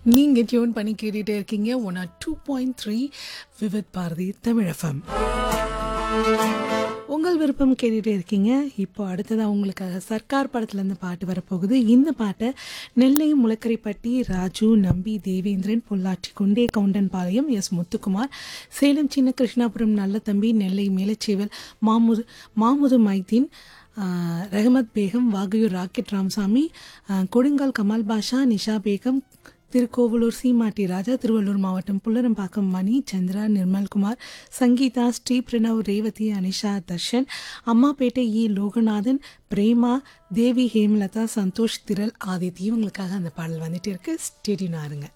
நீங்கள் டியூன் பண்ணி கேட்டுகிட்டே இருக்கீங்க one R two point three Vividh Bharati Tamil FM உங்கள் விருப்பம் கேட்டுகிட்டே இருக்கீங்க இப்போ அடுத்ததாக உங்களுக்காக சர்க்கார் படத்துலேருந்து பாட்டு வரப்போகுது இந்த பாட்டை நெல்லை முளக்கரைப்பட்டி ராஜு நம்பி தேவேந்திரன் பொள்ளாச்சி கொண்டே கவுண்டன்பாளையம் எஸ் முத்துக்குமார் சேலம் சின்ன கிருஷ்ணாபுரம் நல்ல தம்பி நெல்லை மேலச்சேவல் மாமுது மாமுது மைதீன் ஆஹ், ரஹமத் பேகம் வாகையூர் ராக்கெட் ராமசாமி ஆஹ், கொடுங்கால் கமால் பாஷா நிஷா பேகம் திருக்கோவலூர் சீமாட்டி ராஜா திருவள்ளூர் மாவட்டம் புல்லரம்பாக்கம் மணி சந்திரா நிர்மல்குமார் சங்கீதா ஸ்ரீ பிரணவ் ரேவதி அனிஷா தர்ஷன் அம்மாப்பேட்டை இ லோகநாதன் பிரேமா தேவி ஹேமலதா சந்தோஷ் திரள் ஆதித்ய இவங்களுக்காக அந்த பாடல் வந்துட்டு இருக்கு ஸ்டேடியூனா இருங்க